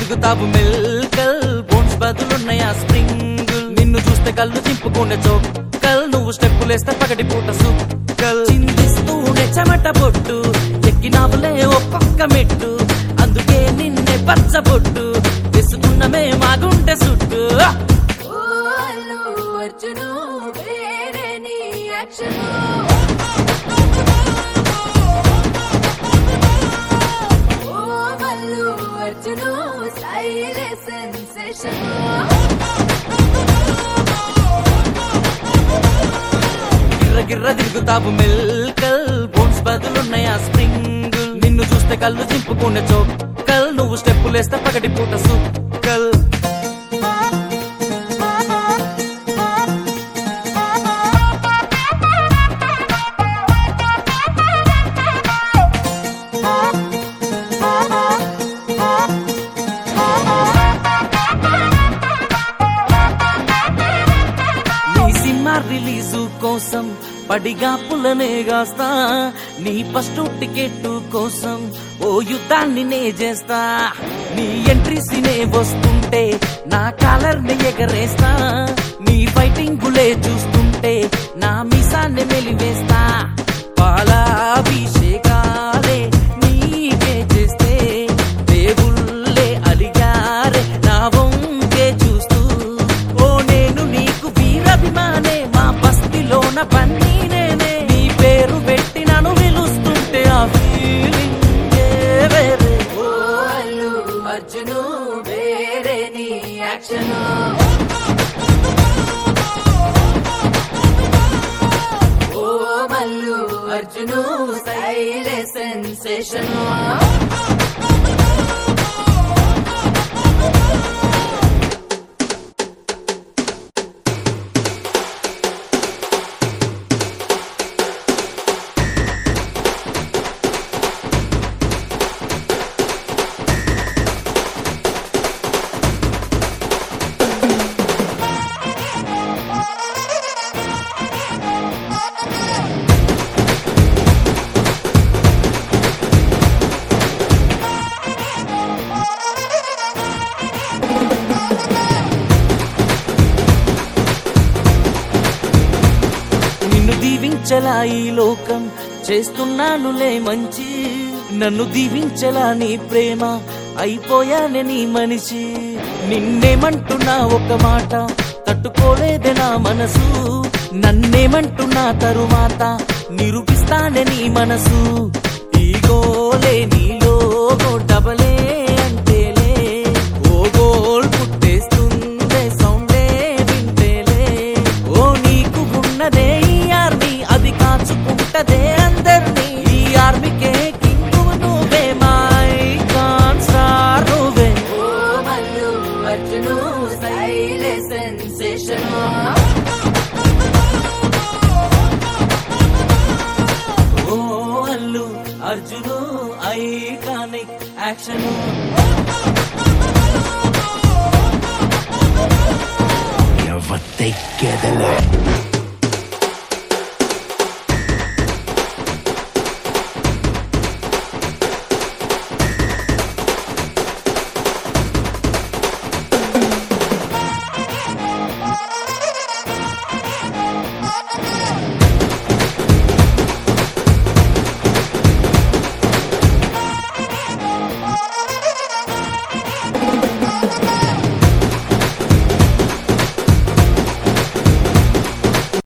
తిరుగుతావు మెల్కల్ బోన్స్ బదులున్నాయా స్ప్రింగుల్ నిన్ను చూస్తే కళ్ళు చింపుకునే చోక్కల్ నువ్వు స్టెప్పులేస్తే పగటి పూట సుక్కల్ చిందిస్తూనే చెమట పొట్టు ఎక్కినావులే ఒక్కొక్క మెట్టు అందుకే నిన్నే పచ్చబొట్టు విసుకున్నమే మాగుంటే సుట్టు ఓ అల్లు అర్జును వేరే నీ యాక్షను ఓ మల్లు అర్జును స్టైల్ సెన్సేషన్ గిర్ర గిర్ర తిరుగుతావు మెల్కల్ బోన్స్ బదులున్నాయా స్ప్రింగుల్ నిన్ను చూస్తే కళ్ళు చింపుకునే చోక్కల్ నువ్వు స్టెప్పులేస్తే పగటి పూట సుక్కల్ నీ సినిమా రిలీజు కోసం పడిగా పుల్లనే గాస్తా నీ ఫస్ట్ టికెట్ కోసం ఓ యుద్ధాన్ని నే చేస్తా నీ ఎంట్రీ సినే వస్తుంటే నా కాలర్ ని ఎగరేస్తా నీ ఫైటింగ్ గులే చూస్తుంటే నా మిసాన్ని మెలివేస్తా పాలాభిషేకాలే నీకే చేస్తే దేవుళ్ళే అలిగారే నా వంకే చూస్తూ ఓ నేను నీకు వీరభిమానే మా బస్తిలోన బన్నీ నేనే నీ పేరు పెట్టి నన్ను పిలుస్తుంటే ఆ ఫీలింగ్ వేరే ఓ అల్లు అర్జును వేరే నీ యాక్షను ఓ మల్లు అర్జును స్టైల్ సెన్సేషను నిన్ను దీవించలా ఈ లోకం చేస్తున్నానులే మంచి నన్ను దీవించలా నీ ప్రేమ అయిపోయానే నీ మనిషి నిన్నేమంటున్నా ఒక మాట తట్టుకోలేదే నా మనసు నన్నేమంటున్నా తరువాత నిరూపిస్తానే నీ మనసు ఈ గోలే నీలో డబలే అంటేలే ఓ గోల్ పుట్టేస్తుందే సౌండే వింటేలే ఓ నీకు ఉన్నదే ఈ ఆర్మీ అది కాచుకుంటదే అందర్నీ ఈ ఆర్మీకే కింగు నువ్వే మై కాన్ స్టార్ నువ్వే ఓ మల్లు అర్జును స్టైల్ సెన్సేషను ఓ అల్లు అర్జును ఐకానిక్ యాక్షన్